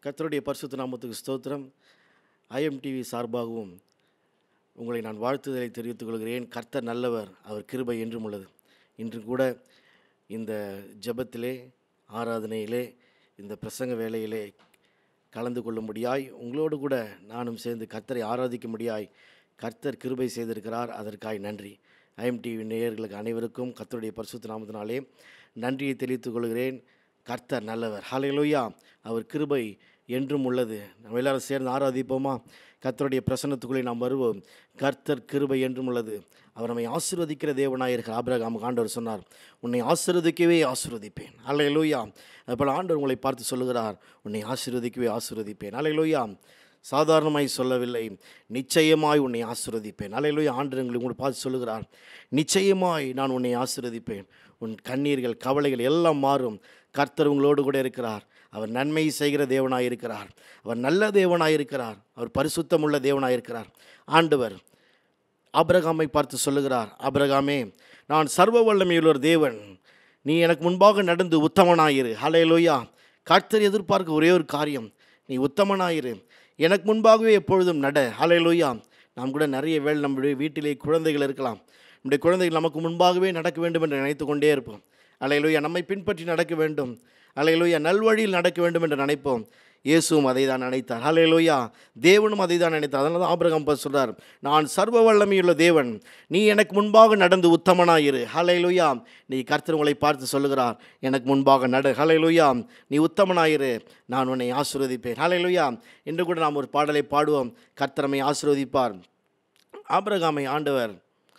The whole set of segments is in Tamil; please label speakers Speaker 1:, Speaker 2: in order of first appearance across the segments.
Speaker 1: கர்த்தருடைய பரிசுத்த நாமத்துக்கு ஸ்தோத்திரம் ஐஎம்டிவி சார்பாகவும் உங்களை நான் வாழ்த்துதலை தெரிவித்துக் கொள்கிறேன் கர்த்தர் நல்லவர் அவர் கிருபை என்றும் உள்ளது இன்று கூட இந்த ஜெபத்திலே ஆராதனையிலே இந்த பிரசங்க வேலையிலே கலந்து கொள்ளும்படியாய் உங்களோடு கூட நானும் சேர்ந்து கர்த்தரை ஆராதிக்கும்படியாய் கர்த்தர் கிருபை செய்திருக்கிறார் அதற்காய் நன்றி ஐஎம்டிவி நேயர்களுக்கு அனைவருக்கும் கர்த்தருடைய பரிசுத்த நாமத்தினாலே நன்றியை தெரிவித்துக் கொள்கிறேன் கர்த்தர் நல்லவர் ஹalleluya அவர் கிருபை என்றும் உள்ளது நம்ம எல்லாரும் சேர்ந்து ஆராதிப்போமா கர்த்தருடைய பிரசன்னத்துக்குள்ளே நாம் வருவோம் கர்த்தர் கிருபை என்றும் உள்ளது அவர் நம்மை ஆசீர்வதிக்கிற தேவனாக இருக்கிற ஆபிரகாம் ஆண்டவர் சொன்னார் உன்னை ஆசீர்வதிக்கவே ஆசீர்வதிப்பேன் ஹalleluya அதுபோல் ஆண்டவர் உங்களை பார்த்து சொல்லுகிறார் உன்னை ஆசீர்வதிக்கவே ஆசீர்வதிப்பேன் ஹalleluya சாதாரணமாய் சொல்லவில்லை நிச்சயமாய் உன்னை ஆசீர்வதிப்பேன் அலையிலோய் ஆண்டு எங்களை உங்களை பார்த்து சொல்லுகிறார் நிச்சயமாய் நான் உன்னை ஆசீர்வதிப்பேன் உன் கண்ணீர்கள் கவலைகள் எல்லாம் மாறும் கர்த்தர் உங்களோடு கூட இருக்கிறார் அவர் நன்மை செய்கிற தேவனாய் இருக்கிறார் அவர் நல்ல தேவனாய் இருக்கிறார் அவர் பரிசுத்தமுள்ள தேவனாய் இருக்கிறார் ஆண்டவர் ஆபிரகாமை பார்த்து சொல்லுகிறார் ஆபிரகாமே நான் சர்வ வல்லமையுள்ள ஒரு தேவன் நீ எனக்கு முன்பாக நடந்து உத்தமனாயிரு ஹalleluya கர்த்தர் எதிர்பார்க்க ஒரே ஒரு காரியம் நீ உத்தமனாயிரு எனக்கு முன்பாகவே எப்பொழுதும் நட ஹalleluya நாம் கூட நிறைய வேளை நம்முடைய வீட்டிலே குழந்தைகள் இருக்கலாம் நம்முடைய குழந்தைகள் நமக்கு முன்பாகவே நடக்க வேண்டும் என்று நினைத்து கொண்டே இருப்போம் அலையலுயா நம்மை பின்பற்றி நடக்க வேண்டும் அலையலுயா நல்வழியில் நடக்க வேண்டும் என்று நினைப்போம் இயேசுவும் அதை தான் நினைத்தார் ஹalleluya தேவனும் அதை தான் நினைத்தார் அதனால தான் ஆபிரகாம் பா சொல்றார் நான் சர்வ வல்லமையுள்ள தேவன் நீ எனக்கு முன்பாக நடந்து உத்தமனாயிரு ஹalleluya நீ கர்த்தர் உங்களை பார்த்து சொல்லுகிறார் எனக்கு முன்பாக நடு ஹalleluya நீ உத்தமனாயிரு நான் உன்னை ஆசீர்வதிப்பேன் ஹalleluya இன்று கூட நாம் ஒரு பாடலை பாடுவோம் கர்த்தர் நம்மை ஆசீர்வதிப்பார் ஆபிரகாமை ஆண்டவர்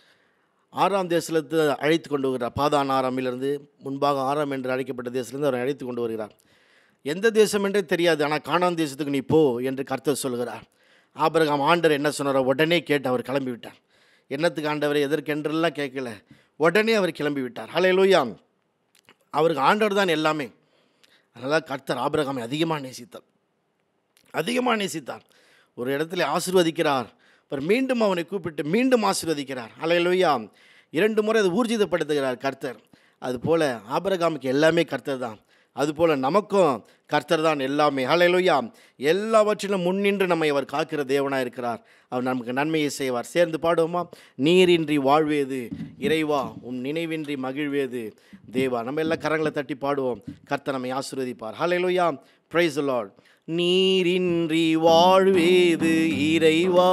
Speaker 1: ஆறாம் தேசத்திலிருந்து அழைத்து கொண்டு வருகிறார் பாதான் ஆறாமிலிருந்து முன்பாக ஆறாம் என்று அழைக்கப்பட்ட தேசத்திலிருந்து அவரை அழைத்து கொண்டு வருகிறார் எந்த தேசம் என்றே தெரியாது ஆனால் காணான் தேசத்துக்கு நீ போ என்று கர்த்தர் சொல்கிறார் ஆபிரகாம் ஆண்டர் என்ன சொன்னாரோ உடனே கேட்டு அவர் கிளம்பி விட்டார் என்னத்துக்கு ஆண்டவரை எதற்கென்றெல்லாம் கேட்கல உடனே அவர் கிளம்பி விட்டார் ஹalleluya அவருக்கு ஆண்டவர் தான் எல்லாமே அதனால் கர்த்தர் ஆபிரகாமை அதிகமாக நேசித்தார் அதிகமாக நேசித்தார் ஒரு இடத்துல ஆசீர்வதிக்கிறார் அப்புறம் மீண்டும் அவனை கூப்பிட்டு மீண்டும் ஆசீர்வதிக்கிறார் அலையலுயா இரண்டு முறை அதை ஊர்ஜிதப்படுத்துகிறார் கர்த்தர் அதுபோல் ஆபரகாமுக்கு எல்லாமே கர்த்தர் தான் அதுபோல் நமக்கும் கர்த்தர் தான் எல்லாமே ஹalleluya எல்லாவற்றிலும் முன்னின்று நம்மை அவர் காக்கிற தேவனாக இருக்கிறார் அவர் நமக்கு நன்மையை செய்வார் சேர்ந்து பாடுவோமா நீரின்றி வாழ்வேது இறைவா உம் நினைவின்றி மகிழ்வேது தேவா நம்ம எல்லாம் கரங்களை தட்டி பாடுவோம் கர்த்தர் நம்மை ஆசீர்வதிப்பார் ஹalleluya praise the lord நீரின்றி வாழ்வேது இறைவா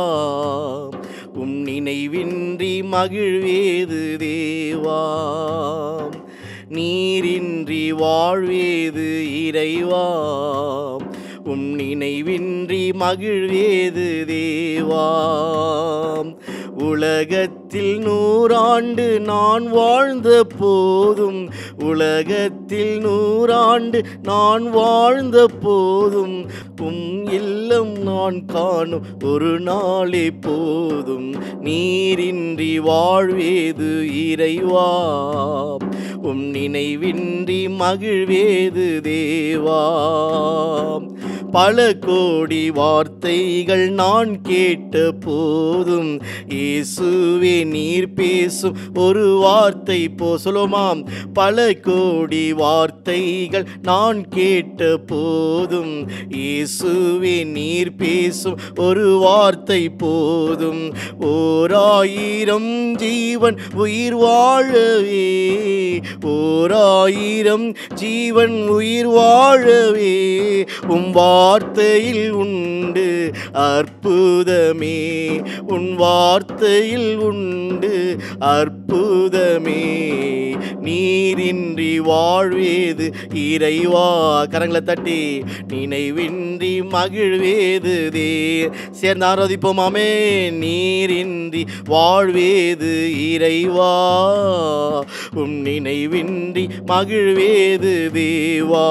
Speaker 1: உம் நினைவின்றி மகிழ்வேது தேவா நீரின்றி வாழ்வேது இறைவா உம் நினைவின்றி மகிழ்வேது தேவா உலகத்தில் நூறாண்டு நான் வாழ்ந்த போதும் உலகத்தில் நூறாண்டு நான் வாழ்ந்த போதும் உம் இல்லம் நான் காணும் ஒரு நாளே போதும் நீரின்றி வாழ்வேது இறைவா உம் நினைவின்றி மகிழ்வேது தேவா பல கோடி வார்த்தைகள் நான் கேட்ட போதும் இயேசுவே நீர் பேசும் ஒரு வார்த்தை போ சொல்லுமாம் பல கோடி வார்த்தைகள் நான் கேட்ட போதும் இயேசுவே நீர் பேசும் ஒரு வார்த்தை போதும் ஓர் ஆயிரம் ஜீவன் உயிர் வாழவே ஓர் ஆயிரம் ஜீவன் உயிர் வாழவே உம் வார்த்தையில் உண்டு அற்புதமே உன் வார்த்தையில் உண்டு அற்புதமே நீரின்றி வாழ்வேது இறைவா கரங்களை தட்டி நினைவின்றி மகிழ்வேது தே சேர்ந்து ஆரோதிப்போமாமே நீரின்றி வாழ்வேது இறைவா உம் நினைவின்றி மகிழ்வேது தேவா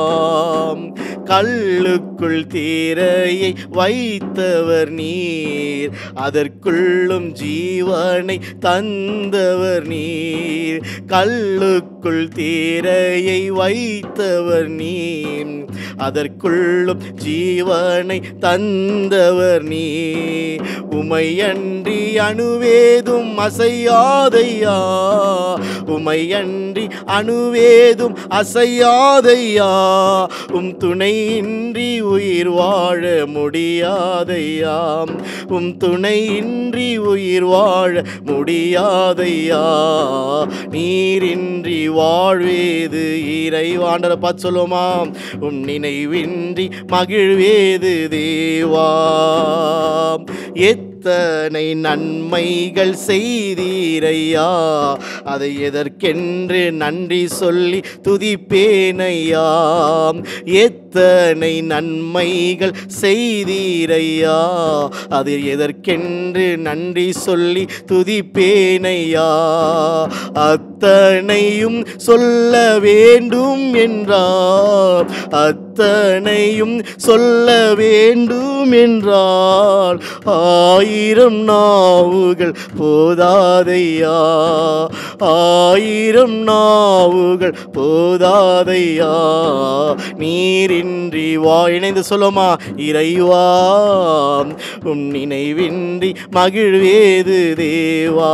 Speaker 1: கல்லுக்குள் தீரையை வைத்தவர் நீர் அதற்குள்ளும் ஜீவனை தந்தவர் நீர் கல்லுக்குள் தீரையை வைத்தவர் நீர் அதற்குள்ளும் ஜீவனை தந்தவர் நீ உமையன்றி அணுவேதும் அசையாதையா உமையன்றி அணுவேதும் அசையாதையா உம் துணையின்றி உயிர் வாழ முடியாதையா உம் துணையின்றி உயிர் வாழ முடியாதையா நீரின்றி வாழ்வேது இறைவாண்டரை பார்த்து சொல்லுவோமா உம் நினைவின்றி மகிழ்வேது தேவா எத்தனை நன்மைகள் செய்தீரையா அதை எதற்கென்று நன்றி சொல்லி துதிப்பேனையா எத்தனை நன்மைகள் செய்தீரையா அது எதற்கென்று நன்றி சொல்லி துதிப்பேனையா அத்தனையும் சொல்ல வேண்டும் என்றார் அத்தனையும் சொல்ல வேண்டும் என்றால் ஆயிரம் நாவுகள் போதாதையா ஆயிரம் நாவுகள் போதாதையா நீரின்றி வா இணைந்து சொல்லுமா இறைவா உம் நினைவின்றி மகிழ்வேது தேவா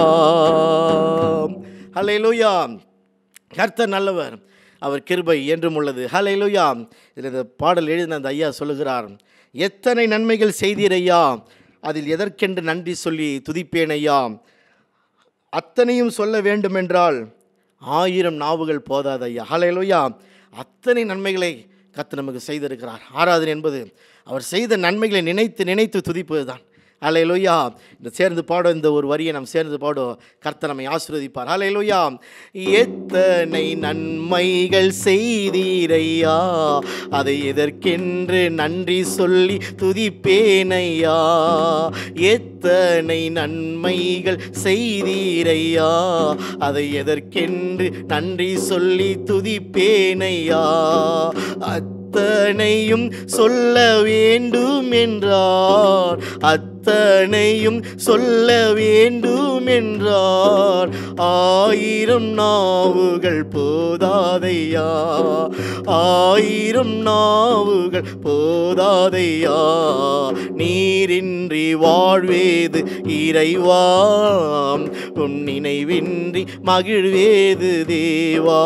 Speaker 1: ஹalleluya கர்த்தர் நல்லவர் அவர் கிருபை என்றும் உள்ளது ஹalleluya இதில் இந்த பாடல் எழுதின அந்த ஐயா சொல்லுகிறார் எத்தனை நன்மைகள் செய்தீர் ஐயா அதில் எதற்கென்று நன்றி சொல்லி துதிப்பேன் ஐயா அத்தனையும் சொல்ல வேண்டுமென்றால் ஆயிரம் நாவுகள் போதாது ஐயா ஹalleluya அத்தனை நன்மைகளை கர்த்தர் நமக்கு செய்திருக்கிறார் ஆராதனை என்பது அவர் செய்த நன்மைகளை நினைத்து நினைத்து துதிப்பது தான் அலையலுயா இந்த சேர்ந்து பாடும் இந்த ஒரு வரியை நாம் சேர்ந்து பாடும் கர்த்தர் நம்மை ஆசீர்வதிப்பார் அலையலுயா எத்தனை நன்மைகள் செய்தீரையா அதை எதற்கென்று நன்றி சொல்லி துதிப்பேனையா எத்தனை நன்மைகள் செய்தீரையா அதை எதற்கென்று நன்றி சொல்லி துதிப்பேனையா அத்தனையும் சொல்ல வேண்டும் என்றார் அத்தனையும் சொல்ல வேண்டும் என்றார் ஆயிரம் நாவுகள் போதாதையா ஆயிரம் நாவுகள் போதாதையா நீரின்றி வாழ்வேது இறைவாம் உன் நினைவின்றி மகிழ்வேது தேவா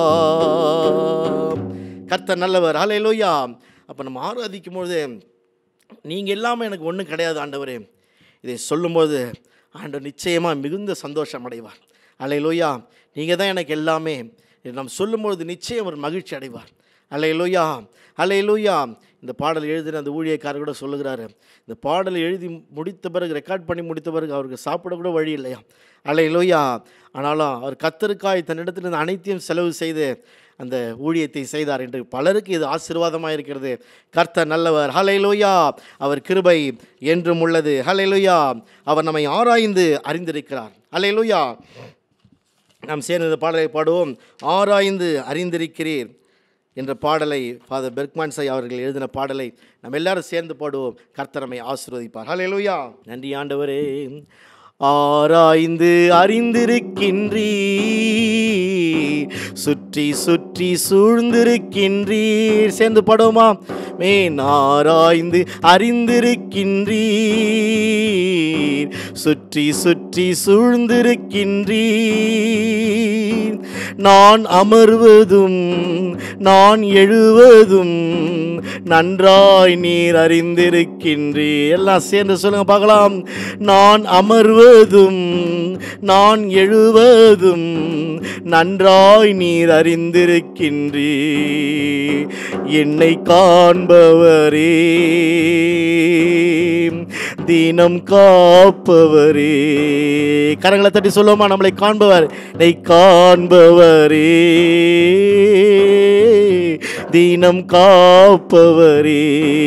Speaker 1: கர்த்தர் நல்லவர் ஹalleluya அப்போ நம்ம ஆராதிக்கும் பொழுது நீங்கள் இல்லாமல் எனக்கு ஒன்றும் கிடையாது ஆண்டவரே இதை சொல்லும்போது ஆண்டவர் நிச்சயமாக மிகுந்த சந்தோஷம் அடைவார் அலையலோயா நீங்கள் தான் எனக்கு எல்லாமே இதை நாம் சொல்லும்பொழுது நிச்சயம் ஒரு மகிழ்ச்சி அடைவார் அலையலோயா அலையலோயா இந்த பாடல் எழுதின அந்த ஊழியக்காரர் கூட சொல்லுகிறாரு இந்த பாடல் எழுதி முடித்த பிறகு ரெக்கார்ட் பண்ணி முடித்த பிறகு அவருக்கு சாப்பிட கூட வழி இல்லையா அலையலோயா ஆனாலும் அவர் கத்தருக்காய் தன்னிடத்தில் இருந்த அனைத்தையும் செலவு செய்து அந்த ஊழியத்தை செய்தார் என்று பலருக்கு இது ஆசீர்வாதமாக இருக்கிறது கர்த்தர் நல்லவர் ஹலைலோயா அவர் கிருபை என்றும் உள்ளது ஹலைலோயா அவர் நம்மை ஆராய்ந்து அறிந்திருக்கிறார் ஹலைலோயா நாம் சேர்ந்து இந்த பாடலை பாடுவோம் ஆராய்ந்து அறிந்திருக்கிறீர் என்ற பாடலை ஃபாதர் பெர்க்மான் சாய் அவர்கள் எழுதின பாடலை நம்ம எல்லாரும் சேர்ந்து பாடுவோம் கர்த்தர் நம்மை ஆசீர்வதிப்பார் ஹalleluya நன்றி ஆண்டவரே ஆராய்ந்து அறிந்திருக்கின்றீர் சுற்றி சுற்றி சூழ்ந்திருக்கின்றீர் சேர்ந்து பாடுவோமா மேன் ஆராய்ந்து அறிந்திருக்கின்றீர் சுற்றி சுற்றி சூழ்ந்திருக்கின்றீர் நான் அமர்வதும் நான் எழுவதும் நன்றாய் நீர் அறிந்திருக்கின்றீர் எல்லாம் சேர்ந்து சொல்லுங்க பார்க்கலாம் நான் அமர்வதும் நான் எழுவதும் நன்றாய் நீர் அறிந்திருக்கின்றீர் என்னை காண்பவரே தினம் காப்பவரே கரங்களை தட்டி சொல்லுவோமா நம்மளை காண்பவர் என்னை காண்பவரே தினம் காப்பவரே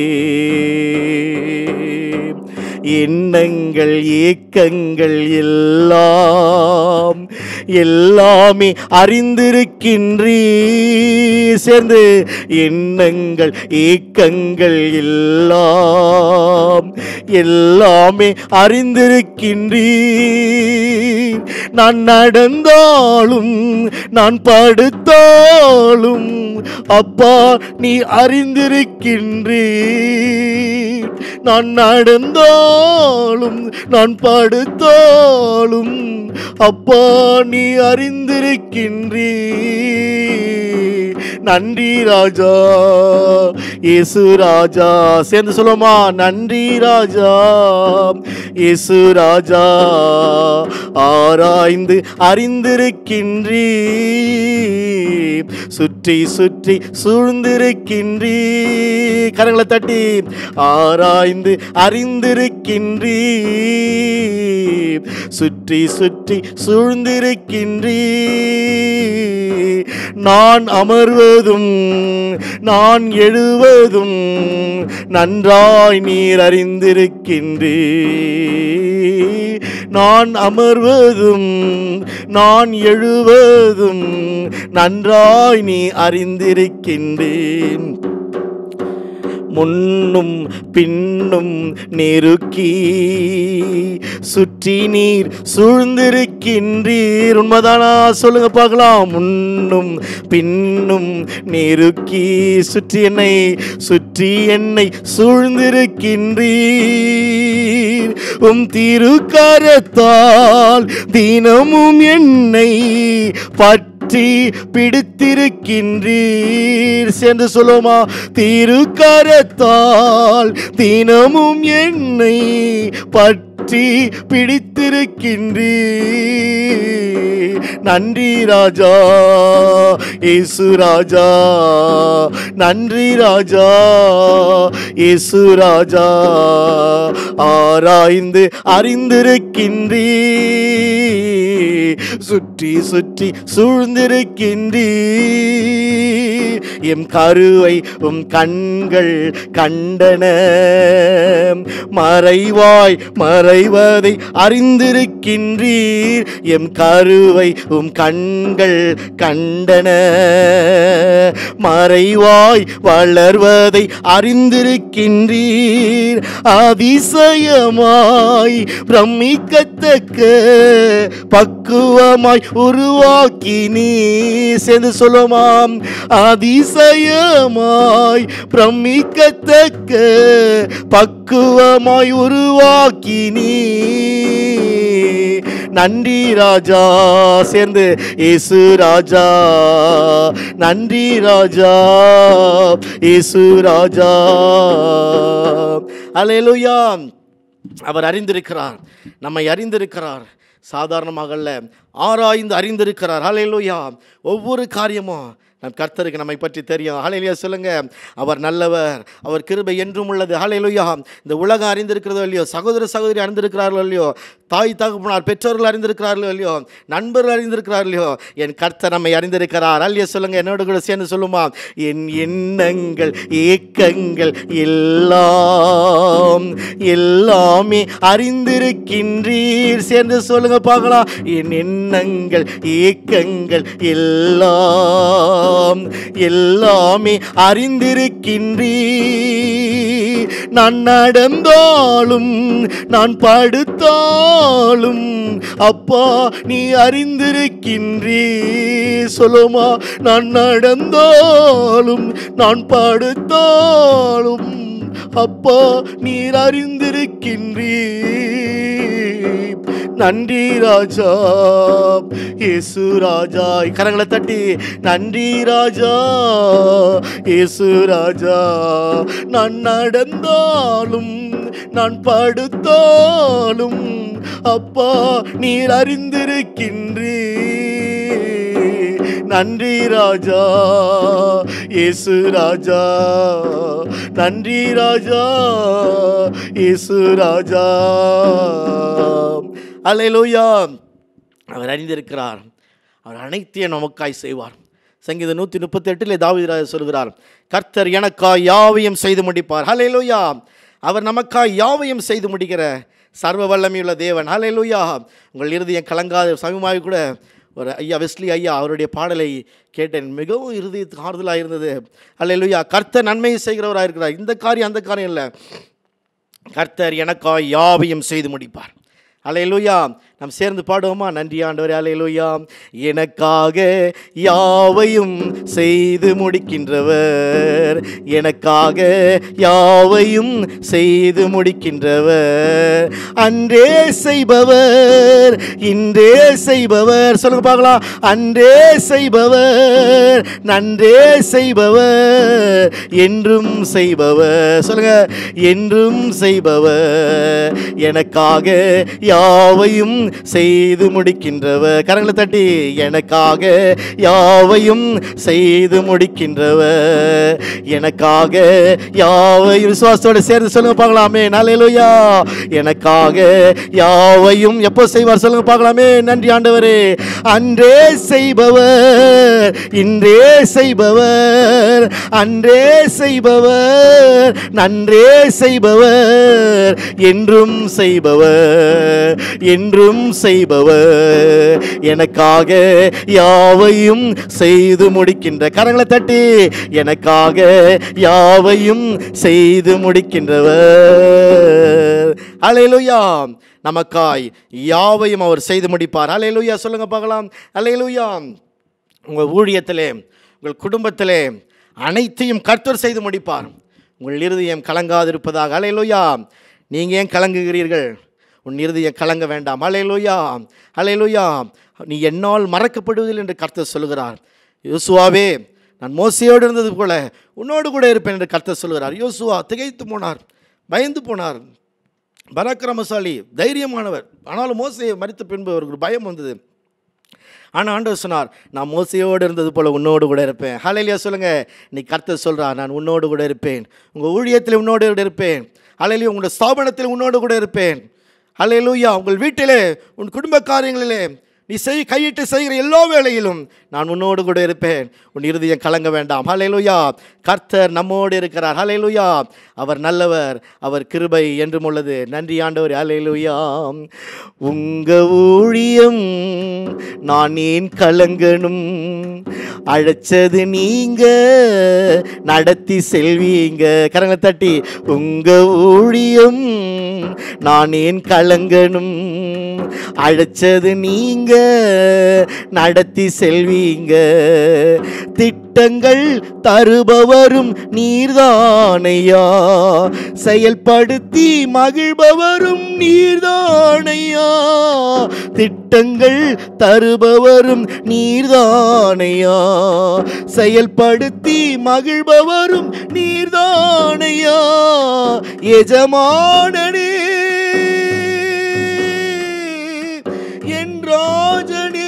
Speaker 1: எண்ணங்கள் ஏக்கங்கள் எல்லாம் எல்லாமே அறிந்திருக்கின்றீ சேர்ந்து எண்ணங்கள் ஏக்கங்கள் எல்லாம் எல்லாமே அறிந்திருக்கின்றீர் நான் நடந்தாலும் நான் படுத்தாலும் அப்பா நீ அறிந்திருக்கின்றீர் நான் நடந்தாலும் நான் படுத்தாலும் அப்பா நீ அறிந்திருக்கின்றீர் நன்றி ராஜா இயேசு ராஜா சேர்ந்து சொல்லுமா நன்றி ராஜா இயேசு ராஜா ஆராய்ந்து அறிந்திருக்கின்றீ சுற்றி சுற்றி சூழ்ந்திருக்கின்றீ கரங்களை தட்டி ஆராய்ந்து அறிந்திருக்கின்றீ சுற்றி சுற்றி சூழ்ந்திருக்கின்றீ நான் அமர்வதும் நான் எழுவதும் நன்றாய் நீர் அறிந்திருக்கின்றீ நான் அமர்வதும் நான் எழுவதும் நன்றாய் நீ அறிந்திருக்கின்றேன் முன்னும் பின்னும் நெருக்கி சுற்றி நீர் சூழ்ந்திருக்கின்றீர் உண்மைதானா சொல்லுங்க பார்க்கலாம் முன்னும் பின்னும் நெருக்கி சுற்றி என்னை சுற்றி என்னை சூழ்ந்திருக்கின்றீர் உம் திருக்கரத்தால் தினமும் என்னை பற்றி பிடித்திருக்கின்றீர் சேர்ந்து சொல்லுமா திருக்கரத்தால் தினமும் என்னை பற்றி பிடித்திருக்கின்றீர் நன்றி ராஜா இயேசு ராஜா நன்றி ராஜா இயேசு ராஜா ஆராய்ந்து அறிந்திருக்கின்றீ சுற்றி சுற்றி சூழ்ந்திருக்கின்றீ எம் கருவை உம் கண்கள் கண்டன மறைவாய் மறைவதை அறிந்திருக்கின்றீர் எம் கருவை உம் கண்கள் கண்டன மறைவாய் வளர்வதை அறிந்திருக்கின்றீர் அதிசயமாய் பிரமிக்கத்தக்க பக்குவமாய் உருவாக்கி நீ சேர்ந்து சொல்லுமாம் அதிசயமாய் பிரமிக்கத்தக்க பக்குவமாய் உருவாக்கி நீ நன்றி ராஜா சேர்ந்து இயேசு ராஜா நன்றி ராஜா இயேசு ராஜா அல்லேலூயா அவர் அறிந்திருக்கிறார் நம்மை அறிந்திருக்கிறார் சாதாரணமாக அல்ல ஆராய்ந்து அறிந்திருக்கிறார் ஹalleluya ஒவ்வொரு காரியமும் நம் கர்த்தருக்கு நம்மை பற்றி தெரியும் ஹalleluya சொல்லுங்க அவர் நல்லவர் அவர் கிருபை என்றும் உள்ளது ஹalleluya இந்த உலகம் அறிந்திருக்கிறதோ இல்லையோ சகோதர சகோதரி அறிந்திருக்கிறார்களோ இல்லையோ தாய் தகப்பனார் பெற்றோர்கள் அறிந்திருக்கிறார்களோ இல்லையோ நண்பர்கள் அறிந்திருக்கிறார்களோ இல்லையோ என் கர்த்தர் நம்மை அறிந்திருக்கிறார் அல்லையா சொல்லுங்க என்னோட கூட சேர்ந்து சொல்லுமா என் எண்ணங்கள் ஏக்கங்கள் எல்லாம் எல்லாமே அறிந்திருக்கின்றீர் சேர்ந்து சொல்லுங்க பார்க்கலாம் என் எண்ணங்கள் ஏக்கங்கள் எல்லாம் எல்லாமே அறிந்திருக்கின்றீர் நான் நடந்தாலும் நான் படுத்தாலும் அப்பா நீ அறிந்திருக்கின்றீ சொல்லுமா நான் நடந்தாலும் நான் படுத்தாலும் அப்பா நீர் அறிந்திருக்கின்றீ நன்றி ராஜா இயேசு ராஜா கரங்களை தட்டி நன்றி ராஜா இயேசு ராஜா நான் நடந்தாலும் நான் படுத்தாலும் அப்பா நீர் அறிந்திருக்கின்றீ நன்றி ராஜா இயேசு ராஜா நன்றி ராஜா இயேசு ராஜா அல்லேலூயா அவர் அறிந்திருக்கிறார் அவர் அனைத்தையும் நமக்காய் செய்வார் சங்கீதம் நூற்றி முப்பத்தி எட்டில் தாவிதராஜ சொல்கிறார் கர்த்தர் எனக்காய் யாவையும் செய்து முடிப்பார் ஹalleluya அவர் நமக்காய் யாவையும் செய்து முடிக்கிற சர்வ வல்லமையுள்ள தேவன் ஹalleluya உங்கள் இருதயம் கலங்காத சமயமாக கூட ஒரு ஐயா வெஸ்லி ஐயா அவருடைய பாடலை கேட்டேன் மிகவும் இருதயத்துக்கு ஆறுதலாக இருந்தது அல்லேலூயா கர்த்தர் நன்மையை செய்கிறவராக இருக்கிறார் இந்த காரியம் அந்த காரியம் இல்லை கர்த்தர் எனக்காய் யாவையும் செய்து முடிப்பார் அல்லேலூயா நாம் சேர்ந்து பாடுவோமா நன்றி ஆண்டவரே அலையலுயா எனக்காக யாவையும் செய்து முடிக்கின்றவர் எனக்காக யாவையும் செய்து முடிக்கின்றவர் அன்றே செய்பவர் இன்றே செய்பவர் சொல்லுங்க பார்க்கலாம் அன்றே செய்பவர் நன்றே செய்பவர் என்றும் செய்பவர் சொல்லுங்க என்றும் செய்பவர் எனக்காக யாவையும் செய்து முடிக்கின்றவர் கரங்களை தட்டி எனக்காக யாவையும் செய்து முடிக்கின்றவர் எனக்காக யாவையும் விசுவாசத்தோட சேர்ந்து சொல்லுங்க பார்க்கலாமே நாளையிலுயா எனக்காக யாவையும் எப்போ செய்வார் சொல்லுங்க பார்க்கலாமே நன்றி ஆண்டவரே அன்றே செய்பவர் இன்றே செய்பவர் அன்றே செய்பவர் நன்றே செய்பவர் என்றும் செய்பவர் என்றும் செய்பவர் எனக்காக யாவையும் செய்து முடிக்கின்ற கரங்களை தட்டி எனக்காக யாவையும் செய்து முடிக்கின்றவர் அலையலுயா நமக்காய் யாவையும் அவர் செய்து முடிப்பார் அலையலுயா சொல்லுங்க பார்க்கலாம் அலையலுயா உங்கள் ஊழியத்திலே உங்கள் குடும்பத்திலே அனைத்தையும் கர்த்தர் செய்து முடிப்பார் உங்கள் இருதயம் கலங்காதிருப்பதாக அலையலுயா நீங்கள் ஏன் கலங்குகிறீர்கள் உன் இருதயம் கலங்க வேண்டாம் அலையலுயா அலையலுயா நீ என்னால் மறக்கப்படுவதில் என்று கர்த்தர் சொல்லுகிறார் யோசுவாவே நான் மோசையோடு இருந்தது போல உன்னோடு கூட இருப்பேன் என்று கர்த்தர் சொல்லுகிறார் யோசுவா திகைத்து போனார் பயந்து போனார் பராக்கிரமசாலி தைரியமானவர் ஆனாலும் மோசையை மறித்த பின்பு அவருக்கு ஒரு பயம் வந்தது ஆனால் ஆண்டவர் சொன்னார் நான் மோசையோடு இருந்தது போல் உன்னோடு கூட இருப்பேன் ஹலையிலியா சொல்லுங்கள் நீ கர்த்தர் சொல்கிறார் நான் உன்னோடு கூட இருப்பேன் உங்கள் ஊழியத்தில் உன்னோடு கூட இருப்பேன் ஹலையிலியா உங்களுடைய ஸ்தாபனத்தில் உன்னோடு கூட இருப்பேன் ஹலையிலூயா உங்கள் வீட்டிலே உன் குடும்ப காரியங்களிலே நீ செய் கையிட்டு செய்கிற எல்லா வேளையிலும் நான் உன்னோடு கூட இருப்பேன் உன் இருதயம் கலங்க வேண்டாம் ஹலேலுயா கர்த்தர் நம்மோடு இருக்கிறார் ஹலேலுயா அவர் நல்லவர் அவர் கிருபை என்றும் உள்ளது நன்றி ஆண்டவர் ஹலேலுயா உங்க ஊழியம் நான் ஏன் கலங்கணும் அழைச்சது நீங்க நடத்தி செல்வீங்க கரங்களை தட்டி உங்க ஊழியம் நான் ஏன் கலங்கணும் அழைச்சது நீங்க நடத்தி செல்வீங்க திட்டங்கள் தருபவரும் நீர்தானையா செயல்படுத்தி மகிழ்பவரும் நீர்தானையா திட்டங்கள் தருபவரும் நீர்தானையா செயல்படுத்தி மகிழ்பவரும் நீர்தானையா எஜமானனே என் ராஜனே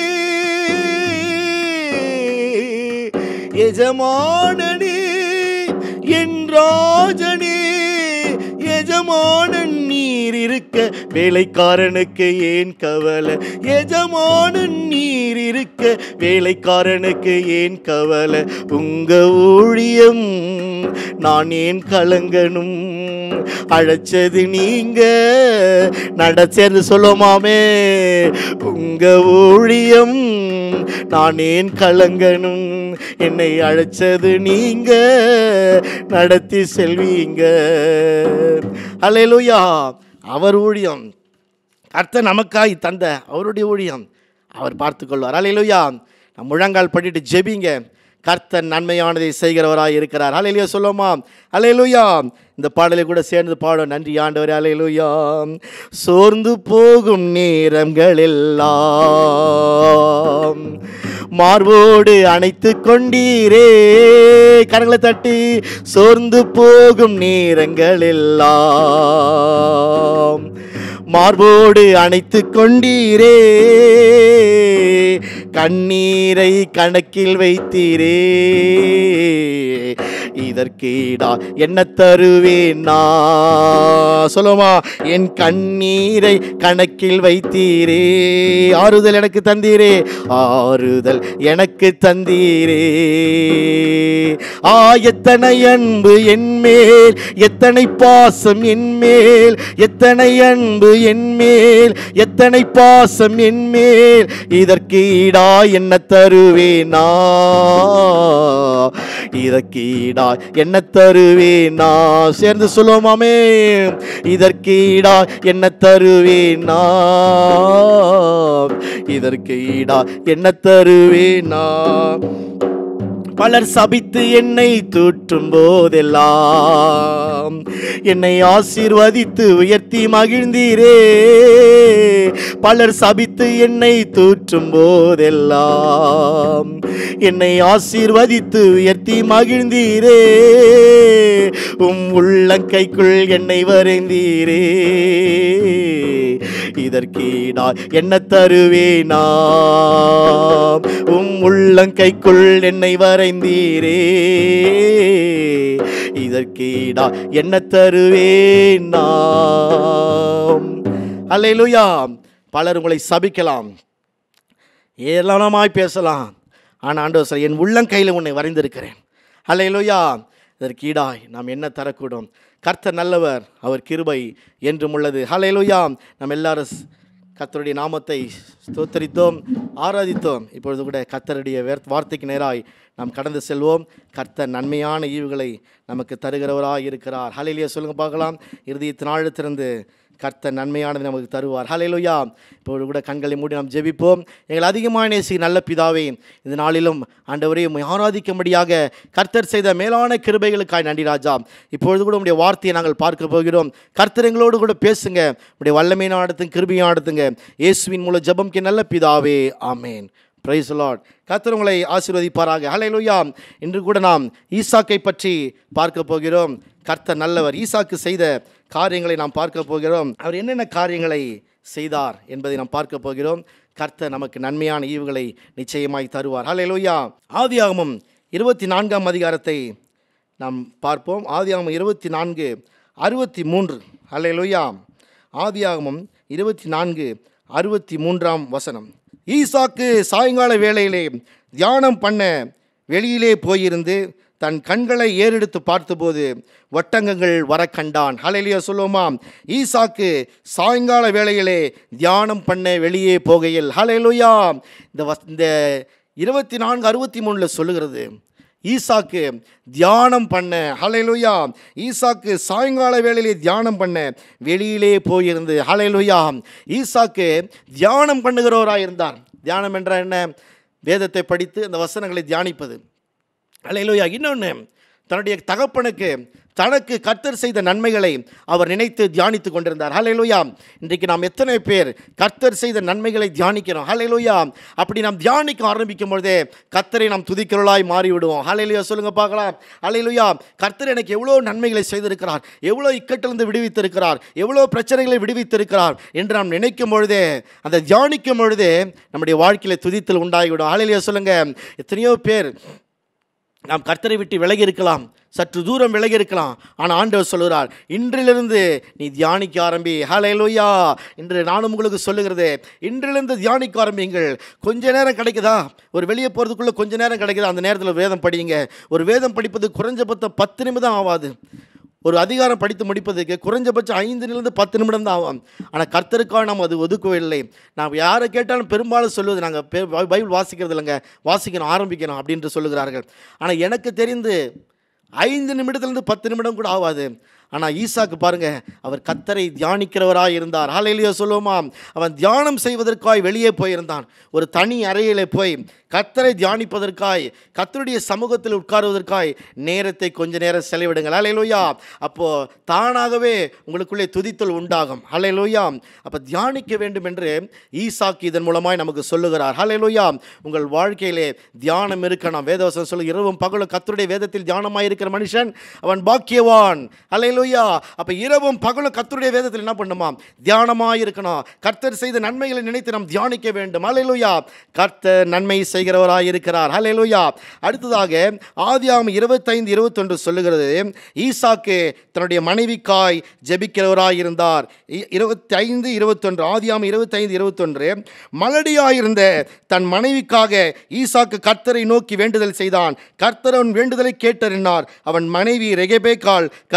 Speaker 1: எஜமானனே என் ராஜனே எஜமானன் நீர் இருக்க வேலைக்காரனுக்கு ஏன் கவலை எஜமானன் நீர் இருக்க வேலைக்காரனுக்கு ஏன் கவலை உங்க ஊழியம் நான் ஏன் கலங்கணும் அழைச்சது நீங்க நட சேர்ந்து சொல்லுமாமே உங்க ஊழியம் நான் ஏன் கலங்கணும் என்னை அழைச்சது நீங்க நடத்தி செல்வீங்க அல்லேலூயா அவர் ஊழியம் கர்த்தர் நமக்காய் தந்த அவருடைய ஊழியம் அவர் பார்த்துக்கொள்வார் அலையிலுயா நம் முழங்கால் படிட்டு ஜெபிங்க கர்த்தர் நன்மையானதை செய்கிறவராய் இருக்கிறார் அலையிலுயா சொல்லுமா அலையிலுயா இந்த பாடலை கூட சேர்ந்து பாடும் நன்றி ஆண்டவரே அலையிலுயா சோர்ந்து போகும் நேரங்கள் எல்லாம் மார்போடு அணைத்து கொண்டீரே கரங்களை தட்டி சோர்ந்து போகும் நேரங்கள் எல்லாம் மார்போடு அணைத்து கொண்டீரே கண்ணீரை கணக்கில் வைத்தீரே இதற்கீடா என்ன தருவேன் நான் சொல்லுமா என் கண்ணீரை கணக்கில் வைத்தீரே ஆறுதல் எனக்கு தந்தீரே ஆறுதல் எனக்கு தந்தீரே ஆ எத்தனை அன்பு என் மேல் எத்தனை பாசம் என் மேல் எத்தனை அன்பு என் மேல் எத்தனை பாசம் என் மேல் இதற்கு ஈடா என்ன தருவேனா இதற்கீடா என்ன தருவேன் நான் சேர்ந்து சொல்லுவோமாமே இதற்கீடா என்ன தருவேன் நான் இதற்கீடா என்ன தருவேன் நான் பலர் சபித்து என்னை தூற்றும் போதெல்லாம் என்னை ஆசீர்வதித்து உயர்த்தி மகிழ்ந்தீரே பலர் சபித்து என்னை தூற்றும் போதெல்லாம் என்னை ஆசீர்வதித்து உயர்த்தி மகிழ்ந்தீரே உம் உள்ளங்கைக்குள் என்னை வரைந்தீரே இதற்கீடா என்ன தருவேனா உம் உள்ளங்கைக்குள் என்னை வரைந்தீரே இதற்கீடா என்ன தருவேன் நாம் அல்லேலூயா பலர் உங்களை சபிக்கலாம் ஏளனமாய் பேசலாம் ஆனால் ஆண்டவர் சார் என் உள்ளங்கையில் உன்னை வரைந்திருக்கிறேன் அல்லேலூயா இதற்கு ஈடாய் நாம் என்ன தரக்கூடும் கர்த்தர் நல்லவர் அவர் கிருபை என்றும் உள்ளது ஹalleluya நாம் எல்லாரும் ஸ்- கர்த்தருடைய நாமத்தை ஸ்தோத்தரித்தோம் ஆராதித்தோம் இப்பொழுது கூட கர்த்தருடைய வேர்- வார்த்தைக்கு நேராய் நாம் கடந்து செல்வோம் கர்த்தர் நன்மையான ஈவுகளை நமக்கு தருகிறவராய் இருக்கிறார் ஹalleluya சொல்லுங்க பார்க்கலாம் இறுதியத்தின் ஆழத்திலிருந்து கர்த்தர் நன்மையானது நமக்கு தருவார் ஹalleluya இப்பொழுது கூட கண்களை மூடி நாம் ஜெபிப்போம் எங்கள் அதிகமான நேசி நல்ல பிதாவே இந்த நாளிலும் ஆண்டவரே உம்மை ஆராதிக்கும்படியாக கர்த்தர் செய்த மேலான கிருபைகளுக்காய் நன்றி ராஜா இப்பொழுது கூட உடைய வார்த்தையை நாங்கள் பார்க்க போகிறோம் கர்த்தர் எங்களோடு கூட பேசுங்க உடைய வல்லமை நாடத்துங்க கிருபையை ஆடுத்துங்க இயேசுவின் மூலம் ஜெபம்க்கு நல்ல பிதாவே ஆமேன் பிரைஸ் லார்ட் கர்த்தர் உங்களை ஆசீர்வதிப்பாராக ஹalleluya இன்று கூட நாம் ஈசாக்கை பற்றி பார்க்க போகிறோம் கர்த்தர் நல்லவர் ஈசாக்கு செய்த காரியங்களை நாம் பார்க்க போகிறோம் அவர் என்னென்ன காரியங்களை செய்தார் என்பதை நாம் பார்க்க போகிறோம் கர்த்தர் நமக்கு நன்மையான ஈவுகளை நிச்சயமாய் தருவார் ஹalleluya ஆதியாகமம் இருபத்தி நான்காம் அதிகாரத்தை நாம் பார்ப்போம் ஆதியாகமம் இருபத்தி நான்கு அறுபத்தி மூன்று ஹalleluya ஆதியாகமம் இருபத்தி நான்கு அறுபத்தி மூன்றாம் வசனம் ஈசாக்கு சாயங்கால வேளையிலே தியானம் பண்ண வெளியிலே போயிருந்து தன் கண்களை ஏறெடுத்து பார்த்தபோது ஒட்டங்கங்கள் வர கண்டான் ஹalleluya சொல்லுவோமா ஈசாக்கு சாயங்கால வேளையிலே தியானம் பண்ண வெளியே போகையில் ஹalleluya இந்த வஸ்- இந்த இருபத்தி நான்கு அறுபத்தி மூணில் சொல்லுகிறது ஈசாக்கு தியானம் பண்ண ஹalleluya ஈசாக்கு சாயங்கால வேளையிலே தியானம் பண்ண வெளியிலே போயிருந்து ஹalleluya ஈசாக்கு தியானம் பண்ணுகிறவராக இருந்தார் தியானம் என்றால் என்ன வேதத்தை படித்து அந்த வசனங்களை தியானிப்பது அல்லேலூயா இன்னொன்று தன்னுடைய தகப்பனுக்கு தனக்கு கர்த்தர் செய்த நன்மைகளை அவர் நினைத்து தியானித்து கொண்டிருந்தார் ஹalleluya இன்றைக்கு நாம் எத்தனை பேர் கர்த்தர் செய்த நன்மைகளை தியானிக்கிறோம் ஹalleluya அப்படி நாம் தியானிக்க ஆரம்பிக்கும் பொழுதே கர்த்தரை நாம் துதிக்கிறவளாய் மாறிவிடுவோம் ஹalleluya சொல்லுங்க பார்க்கலாம் ஹalleluya கர்த்தர் எனக்கு எவ்வளோ நன்மைகளை செய்திருக்கிறார் எவ்வளோ இக்கட்டிலிருந்து விடுவித்திருக்கிறார் எவ்வளோ பிரச்சனைகளை விடுவித்திருக்கிறார் என்று நாம் நினைக்கும் பொழுதே அந்த தியானிக்கும் பொழுதே நம்முடைய வாழ்க்கையில துதித்தல் உண்டாகிவிடும் ஹalleluya சொல்லுங்க எத்தனையோ பேர் நாம் கர்த்தரை விட்டு விலகி இருக்கலாம் சற்று தூரம் விலகி இருக்கலாம் ஆனால் ஆண்டவர் சொல்கிறார் இன்றிலிருந்து நீ தியானிக்க ஆரம்பி ஹalleluya இன்று நானும் உங்களுக்கு சொல்லுகிறது இன்றிலிருந்து தியானிக்க ஆரம்பிங்கள் கொஞ்ச நேரம் கிடைக்குதா ஒரு வெளியே போகிறதுக்குள்ளே கொஞ்ச நேரம் கிடைக்குதா அந்த நேரத்தில் வேதம் படிங்க ஒரு வேதம் படிப்பது குறைஞ்சபட்சம் பத்து நிமிடம் ஆகாது ஒரு அதிகாரம் படித்து முடிப்பதற்கு குறைஞ்சபட்சம் ஐந்து நிமிடம் பத்து நிமிடம் தான் ஆகும் ஆனால் கர்த்தருக்காக நாம் அது ஒதுக்கவில்லை நாம் யாரை கேட்டாலும் பெரும்பாலும் சொல்லுவது நாங்கள் பைபிள் வாசிக்கிறது இல்லைங்க வாசிக்கணும் ஆரம்பிக்கணும் அப்படின்ட்டு சொல்லுகிறார்கள் ஆனால் எனக்கு தெரிந்து ஐந்து நிமிடத்துலேருந்து பத்து நிமிடம் கூட ஆகாது ஆனால் ஈசாக்கு பாருங்க அவர் கத்தரை தியானிக்கிறவராய் இருந்தார் ஹalleluya சொல்லுவோமா அவன் தியானம் செய்வதற்காய் வெளியே போயிருந்தான் ஒரு தனி அறையிலே போய் கத்தரை தியானிப்பதற்காய் கத்தருடைய சமூகத்தில் உட்காருவதற்காய் நேரத்தை கொஞ்ச நேரம் செலவிடுங்கள் ஹalleluya அப்போ தானாகவே உங்களுக்குள்ளே துதித்தல் உண்டாகும் ஹalleluya அப்போ தியானிக்க வேண்டும் என்று ஈசாக்கு இதன் மூலமாய் நமக்கு சொல்லுகிறார் ஹalleluya உங்கள் வாழ்க்கையிலே தியானம் இருக்கணும் வேதவசனம் சொல்லு இரவும் பகலும் கத்தருடைய வேதத்தில் தியானமாய் இருக்கிற மனுஷன் அவன் பாக்கியவான் ஹalleluya அப்போ இரவும் பகலும் கத்தருடைய வேதத்தில் என்ன பண்ணுமா தியானமாய் இருக்கணும் கர்த்தர் செய்த நன்மைகளை நினைத்து நாம் தியானிக்க வேண்டும் ஹalleluya கர்த்தர் நன்மை செய்கிறவராய் இருக்கிறார் ஹalleluya அடுத்ததாக ஆதியாகமம் இருபத்தைந்து இருபத்தொன்று சொல்லுகிறது ஈசாக்கு தன்னுடைய மனைவிக்காய் ஜெபிக்கிறவராய் இருந்தார் இ- இருபத்தி ஐந்து இருபத்தொன்று ஆதியாகமம் இருபத்தைந்து இருபத்தொன்று மலடியாயிருந்த தன் மனைவிக்காக ஈசாக்கு கர்த்தரை நோக்கி வேண்டுதல் செய்தான் கர்த்தர் அவன் வேண்டுதலை கேட்டறினார் அவன் மனைவி ரெகபேக்கால் கற்பம் தரித்தார்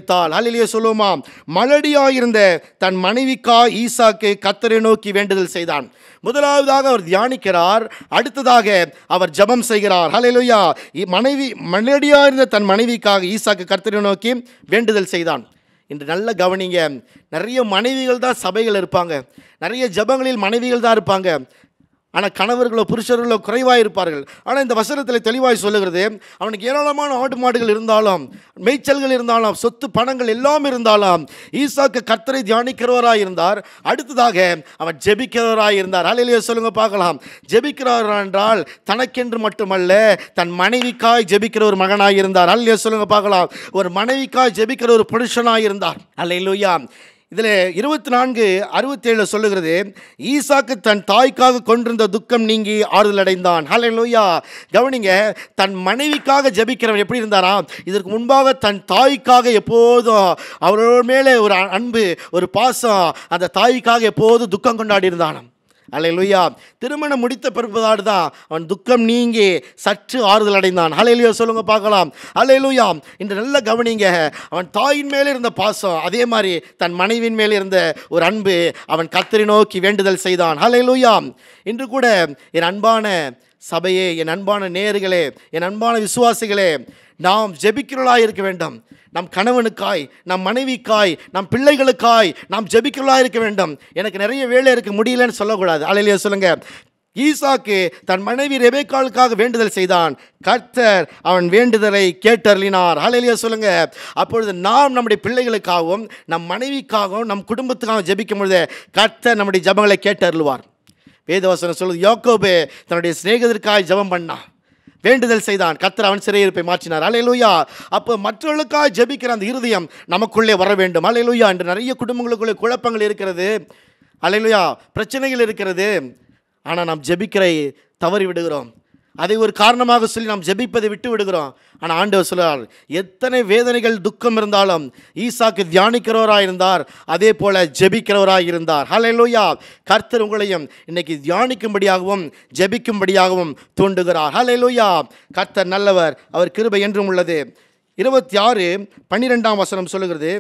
Speaker 1: வைத்தாள் ஹalleluya சொல்லுவோமா மலடியாயிருந்த தன் மனைவிக்கா ஈசாக்கு கத்தரை நோக்கி வேண்டுதல் செய்தான் முதலாவதாக அவர் தியானிக்கிறார் அடுத்ததாக அவர் ஜெபம் செய்கிறார் ஹalleluya இ- மனைவி மலடியாயிருந்த தன் மனைவிக்காக ஈசாக்கு கர்த்தரை நோக்கி வேண்டுதல் செய்தான் இன்று நல்ல கவனிங்க நிறைய மனைவிகள் தான் சபைகள் இருப்பாங்க நிறைய ஜெபங்களில் மனைவிகள் தான் இருப்பாங்க ஆனால் கணவர்களோ புருஷர்களோ குறைவாக இருப்பார்கள் ஆனால் இந்த வசனத்தில் தெளிவாய் சொல்லுகிறது அவனுக்கு ஏராளமான ஆடு மாடுகள் இருந்தாலும் மேய்ச்சல்கள் இருந்தாலும் சொத்து பணங்கள் எல்லாம் இருந்தாலும் ஈசாக்கு கர்த்தரை தியானிக்கிறவராய் இருந்தார் அடுத்ததாக அவன் ஜெபிக்கிறவராய் இருந்தார் அலையிலேயே சொல்லுங்க பார்க்கலாம் ஜெபிக்கிறார் என்றால் தனக்கென்று மட்டுமல்ல தன் மனைவிக்காய் ஜெபிக்கிற ஒரு மகனாய் இருந்தார் அல்லையே சொல்லுங்க பார்க்கலாம் ஒரு மனைவிக்காய் ஜெபிக்கிற ஒரு புருஷனாய் இருந்தார் அல்லையிலூயா இதில் இருபத்தி நான்கு அறுபத்தேழு சொல்லுகிறது ஈசாக்கு தன் தாய்க்காக கொண்டிருந்த துக்கம் நீங்கி ஆறுதல் அடைந்தான் ஹalleluya கவனிங்க தன் மனைவிக்காக ஜெபிக்கிறவன் எப்படி இருந்தாரா இதற்கு முன்பாக தன் தாய்க்காக எப்போதும் அவரோட மேலே ஒரு அன்பு ஒரு பாசம் அந்த தாய்க்காக எப்போதும் துக்கம் கொண்டாடி இருந்தானாம் அலையலுயா திருமணம் முடித்த பிறப்புதாடு தான் அவன் துக்கம் நீங்கி சற்று ஆறுதல் அடைந்தான் அலையலுயா சொல்லுங்க பார்க்கலாம் அலையலுயா இன்று நல்ல கவனிங்க அவன் தாயின் மேலே இருந்த பாசம் அதே மாதிரி தன் மனைவியின் மேலே இருந்த ஒரு அன்பு அவன் கத்தரி நோக்கி வேண்டுதல் செய்தான் அலையலுயா இன்று கூட என் அன்பான சபையே என் அன்பான நேயர்களே என் அன்பான விசுவாசிகளே நாம் ஜெபிக்கிறவர்களாய் இருக்க வேண்டும் நம் கணவனுக்காய் நம் மனைவிக்காய் நம் பிள்ளைகளுக்காய் நாம் ஜெபிக்கிறவர்களாய் இருக்க வேண்டும் எனக்கு நிறைய வேலை இருக்க முடியலன்னு சொல்லக்கூடாது அலையிலேயே சொல்லுங்க ஈசாக்கு தன் மனைவி ரெபேக்காளுக்காக வேண்டுதல் செய்தான் கர்த்தர் அவன் வேண்டுதலை கேட்டருளினார் அலையிலேயே சொல்லுங்க அப்பொழுது நாம் நம்முடைய பிள்ளைகளுக்காகவும் நம் மனைவிக்காகவும் நம் குடும்பத்துக்காகவும் ஜெபிக்கும் பொழுது கர்த்தர் நம்முடைய ஜெபங்களை கேட்டருளுவார் வேதவசனம் சொல்லுது யோக்கோபு தன்னுடைய சிநேகிதருக்காய் ஜெபம் பண்ணான் வேண்டுதல் செய்தான் கர்த்தர் அவன் சிறையிருப்பை மாற்றினார் அலையலூயா அப்போ மற்றவர்களுக்காக ஜெபிக்கிற அந்த இருதயம் நமக்குள்ளே வர வேண்டும் அலையலூயா என்று நிறைய குடும்பங்களுக்குள்ளே குழப்பங்கள் இருக்கிறது அலையலூயா பிரச்சனைகள் இருக்கிறது ஆனால் நாம் ஜெபிக்கிற தவறி விடுகிறோம் அதை ஒரு காரணமாக சொல்லி நாம் ஜெபிப்பதை விட்டு விடுகிறோம் ஆனால் ஆண்டவர் சொல்கிறார் எத்தனை வேதனைகள் துக்கம் இருந்தாலும் ஈசாக்கு தியானிக்கிறவராக இருந்தார் அதே போல ஜெபிக்கிறவராக இருந்தார் ஹalleluya கர்த்தர் உங்களையும் இன்னைக்கு தியானிக்கும்படியாகவும் ஜெபிக்கும்படியாகவும் தூண்டுகிறார் ஹalleluya கர்த்தர் நல்லவர் அவர் கிருபை என்றும் உள்ளது இருபத்தி ஆறு பன்னிரெண்டாம் வசனம் சொல்லுகிறது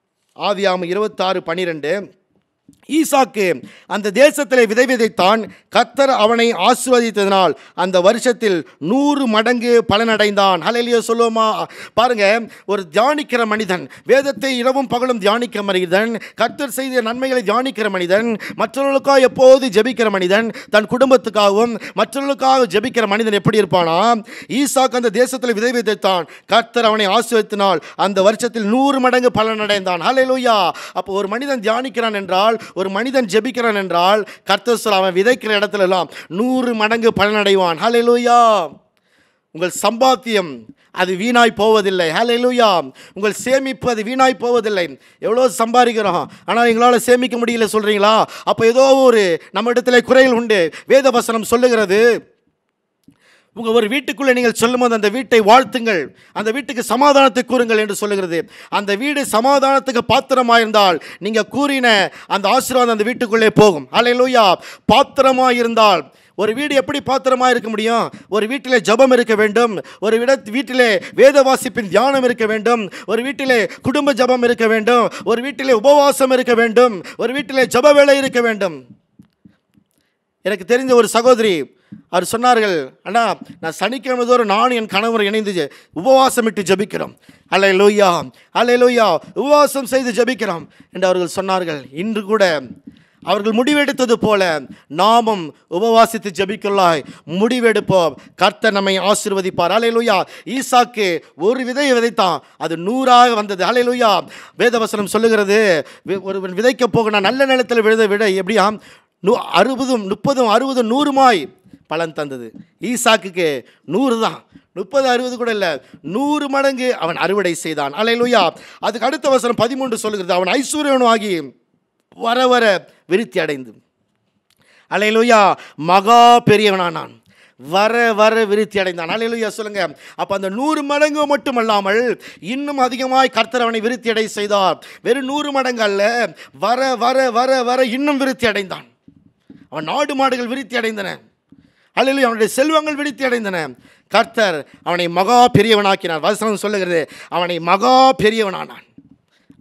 Speaker 1: ஆதியாம இருபத்தாறு பன்னிரெண்டு ஈசாக்கு அந்த தேசத்திலே விதை விதைத்தான் கத்தர் அவனை ஆசிர்வதித்ததினால் அந்த வருஷத்தில் நூறு மடங்கு பலனடைந்தான் ஹலையிலேயே சொல்லுவோமா பாருங்க ஒரு தியானிக்கிற மனிதன் வேதத்தை இரவும் பகலும் தியானிக்கிற மனிதன் கத்தர் செய்த நன்மைகளை தியானிக்கிற மனிதன் மற்றவர்களுக்காக எப்போது ஜெபிக்கிற மனிதன் தன் குடும்பத்துக்காகவும் மற்றவர்களுக்காக ஜெபிக்கிற மனிதன் எப்படி இருப்பானா ஈசாக்கு அந்த தேசத்தில் விதை விதைத்தான் கர்த்தர் அவனை ஆசிர்வதித்தினால் அந்த வருஷத்தில் நூறு மடங்கு பலனடைந்தான் ஹalleluya அப்போ ஒரு மனிதன் தியானிக்கிறான் என்றால் ஒரு மனிதன் ஜெபிக்கிறான் என்றால் கர்த்தர் சொல்ல அவன் விதைக்கிற இடத்துல எல்லாம் நூறு மடங்கு பலனடைவான் ஹalleluya உங்கள் சம்பாத்தியம் அது வீணாய் போவதில்லை ஹalleluya உங்கள் சேமிப்பு அது வீணாய் போவதில்லை எவ்வளோ சம்பாதிக்கிறோம் ஆனால் எங்களால் சேமிக்க முடியல சொல்கிறீங்களா அப்போ ஏதோ ஒரு நம்ம இடத்துல குறைகள் உண்டு வேத வசனம் சொல்லுகிறது உங்கள் ஒரு வீட்டுக்குள்ளே நீங்கள் சொல்லும்போது அந்த வீட்டை வாழ்த்துங்கள் அந்த வீட்டுக்கு சமாதானத்தை கூறுங்கள் என்று சொல்லுகிறது அந்த வீடு சமாதானத்துக்கு பாத்திரமாக இருந்தால் நீங்கள் கூறின அந்த ஆசீர்வாதம் அந்த வீட்டுக்குள்ளே போகும் அல்லையா பாத்திரமாக இருந்தால் ஒரு வீடு எப்படி பாத்திரமா இருக்க முடியும் ஒரு வீட்டிலே ஜெபம் இருக்க வேண்டும் ஒரு விட வீட்டிலே வேத வாசிப்பின் தியானம் இருக்க வேண்டும் ஒரு வீட்டிலே குடும்ப ஜெபம் இருக்க வேண்டும் ஒரு வீட்டிலே உபவாசம் இருக்க வேண்டும் ஒரு வீட்டிலே ஜெப வேலை இருக்க வேண்டும் எனக்கு தெரிஞ்ச ஒரு சகோதரி அவர் சொன்னார்கள் அண்ணா நான் சனிக்கிழமை தோறும் நானும் என் கணவர் இணைந்து ஜெ- உபவாசமிட்டு ஜெபிக்கிறோம் அல்ல லோய்யா அல்ல லோய்யா உபவாசம் செய்து ஜெபிக்கிறோம் என்று அவர்கள் சொன்னார்கள் இன்று கூட அவர்கள் முடிவெடுத்தது போல நாமும் உபவாசித்து ஜெபிக்கலாய் முடிவெடுப்போம் கர்த்தர் நம்மை ஆசீர்வதிப்பார் அலையலுயா ஈசாக்கு ஒரு விதையை விதைத்தான் அது நூறாக வந்தது அலையலுயா வேதவசனம் சொல்லுகிறது வி- ஒருவன் விதைக்க போக நான் நல்ல நிலத்தில் விழுத விட எப்படியா நூ அறுபதும் முப்பதும் அறுபதும் நூறுமாய் பலன் தந்தது ஈசாக்குக்கு நூறு தான் முப்பது அறுபது கூட இல்லை நூறு மடங்கு அவன் அறுவடை செய்தான் அலையலுயா அதுக்கு அடுத்த வசனம் பதிமூன்று சொல்லுகிறது அவன் ஐஸ்வர்யனுமாகி வர வர விருத்தி அடைந்து அலையலுயா மகா பெரியவனானான் வர வர விருத்தி அடைந்தான் அலையலுயா சொல்லுங்க அப்போ அந்த நூறு மடங்கு மட்டுமல்லாமல் இன்னும் அதிகமாய் கர்த்தர் அவனை விருத்தி அடை செய்தார் வெறும் நூறு மடங்கு அல்ல வர வர வர வர இன்னும் விருத்தி அடைந்தான் அவன் நாடு மாடுகள் விருத்தி அடைந்தன அல்லையிலும் அவனுடைய செல்வங்கள் விருத்தி அடைந்தன கர்த்தர் அவனை மகா பெரியவனாக்கினார் வசனம் சொல்லுகிறது அவனை மகா பெரியவனானான்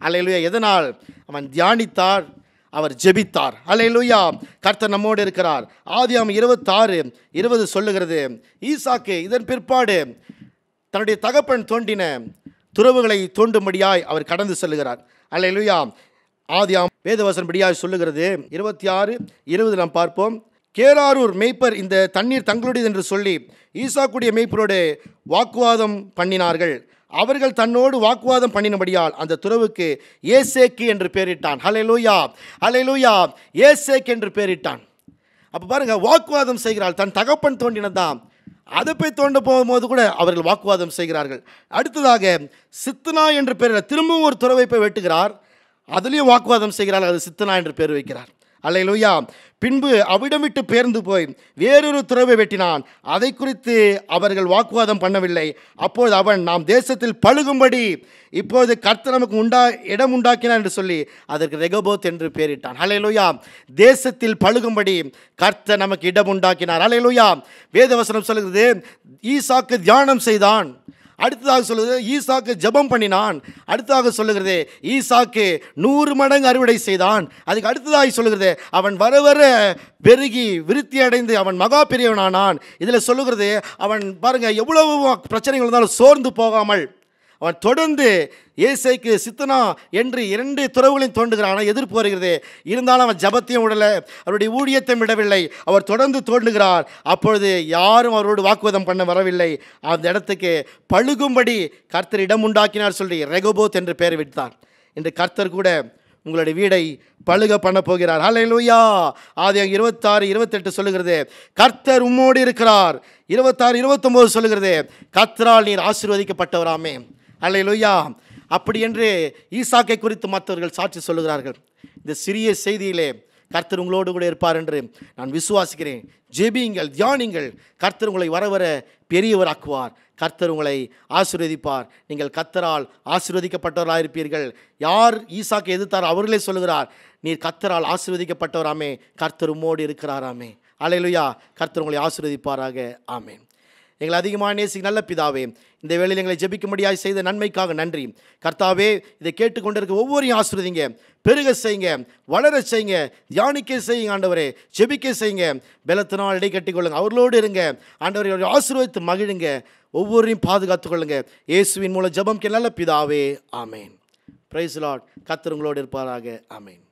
Speaker 1: அல்லேலூயா எதனால் அவன் தியானித்தார் அவர் ஜெபித்தார் அல்லேலூயா கர்த்தர் நம்மோடு இருக்கிறார் ஆதியாம் இருபத்தாறு இருபது சொல்லுகிறது ஈசாக்கு இதன் பிற்பாடு தன்னுடைய தகப்பன் தோண்டின துறவுகளை தோண்டும்படியாய் அவர் கடந்து செல்லுகிறார் அல்லேலூயா ஆதியாம் வேதவசன்படியாய் சொல்லுகிறது இருபத்தி ஆறு இருபது நாம் பார்ப்போம் கேராரூர் மேய்ப்பர் இந்த தண்ணீர் தங்களுடையது என்று சொல்லி ஈசாக்குடைய மேய்ப்பரோடு வாக்குவாதம் பண்ணினார்கள் அவர்கள் தன்னோடு வாக்குவாதம் பண்ணினபடியால் அந்த துறவுக்கு ஏசேக்கு என்று பெயரிட்டான் ஹalleluya ஹalleluya ஏசேக் என்று பெயரிட்டான் அப்போ பாருங்க வாக்குவாதம் செய்கிறாள் தன் தகப்பன் தோண்டினதாம் அதை போய் தோண்ட போகும்போது கூட அவர்கள் வாக்குவாதம் செய்கிறார்கள் அடுத்ததாக சித்தனா என்று பெயர் திரும்பவும் ஒரு துறவை போய் வெட்டுகிறார் அதுலேயும் வாக்குவாதம் செய்கிறார் அது சித்தனா என்று பேர் வைக்கிறார் அல்லையிலூயா பின்பு அவிடம் விட்டு பெயர்ந்து போய் வேறொரு துறவை வெட்டினான் அதை குறித்து அவர்கள் வாக்குவாதம் பண்ணவில்லை அப்போது அவன் நாம் தேசத்தில் பழுகும்படி இப்போது கர்த்தர் நமக்கு உண்டா இடம் உண்டாக்கினான் என்று சொல்லி அதற்கு ரெகபோத் என்று பெயரிட்டான் ஹalleluya தேசத்தில் பழுகும்படி கர்த்தர் நமக்கு இடம் உண்டாக்கினார் ஹalleluya வேதவசனம் சொல்கிறது ஈசாக்கு தியானம் செய்தான் அடுத்ததாக சொல்லுது ஈசாக்கு ஜெபம் பண்ணினான் அடுத்ததாக சொல்லுகிறது ஈசாக்கு நூறு மடங்கு அறுவடை செய்தான் அதுக்கு அடுத்ததாக சொல்லுகிறது அவன் வர வர பெருகி விருத்தி அடைந்து அவன் மகா பெரியவனானான் இதில் சொல்லுகிறது அவன் பாருங்க எவ்வளவு பிரச்சனைகள் இருந்தாலும் சோர்ந்து போகாமல் அவன் தொடர்ந்து ஏசைக்கு சித்தனா என்று இரண்டு துறவுகளையும் தோண்டுகிறான் ஆனால் எதிர்ப்பு வருகிறது இருந்தாலும் அவன் ஜபத்தையும் விடலை அவருடைய ஊழியத்தையும் விடவில்லை அவர் தொடர்ந்து தோண்டுகிறார் அப்பொழுது யாரும் அவரோடு வாக்குவாதம் பண்ண வரவில்லை அந்த இடத்துக்கு பழுகும்படி கர்த்தர் இடம் உண்டாக்கினார் சொல்லி ரெகோபோத் என்று பெயர் விட்டார் இன்று கர்த்தர் கூட உங்களுடைய வீடை பழுக பண்ண போகிறார் ஹalleluya ஆதியாகம் இருபத்தாறு இருபத்தெட்டு சொல்லுகிறது கர்த்தர் உம்மோடு இருக்கிறார் இருபத்தாறு இருபத்தொம்போது சொல்லுகிறது கர்த்தரால் நீர் ஆசீர்வதிக்கப்பட்டவராமே ஹalleluya அப்படி என்று ஈசாக்கை குறித்து மற்றவர்கள் சாட்சி சொல்லுகிறார்கள் இந்த சிறிய செய்தியிலே கர்த்தர் உங்களோடு கூட இருப்பார் என்று நான் விசுவாசிக்கிறேன் ஜெபியுங்கள் தியானிங்கள் கர்த்தர் உங்களை வர வர பெரியவராக்குவார் கர்த்தர் உங்களை ஆசீர்வதிப்பார் நீங்கள் கர்த்தரால் ஆசீர்வதிக்கப்பட்டவராக இருப்பீர்கள் யார் ஈசாக்கு எதிர்த்தார் அவர்களே சொல்லுகிறார் நீர் கர்த்தரால் ஆசீர்வதிக்கப்பட்டவராமே கர்த்தர் உம்மோடு இருக்கிறாராமே அலையிலுயா கர்த்தர் உங்களை ஆசீர்வதிப்பாராக ஆமேன் எங்களை அதிகமாக நேசி நல்ல பிதாவே இந்த வேளையில் எங்களை ஜெபிக்கும்படியாய் செய்த நன்மைக்காக நன்றி கர்த்தாவே இதை கேட்டுக்கொண்டிருக்க ஒவ்வொரையும் ஆசிர்வதிங்க பெருக செய்யுங்க வளர செய்யுங்க தியானிக்க செய்யுங்க ஆண்டவரே ஜெபிக்க செய்யுங்க பலத்தினால் இடை கட்டிக்கொள்ளுங்க அவர்களோடு இருங்க ஆண்டவரை அவரை ஆசீர்வதித்து மகிழுங்க ஒவ்வொருவரையும் பாதுகாத்துக் கொள்ளுங்க இயேசுவின் மூலம் ஜெபம் நல்ல பிதாவே ஆமேன் பிரைஸ் லார்ட் கர்த்தர் உங்களோடு இருப்பாராக ஆமேன்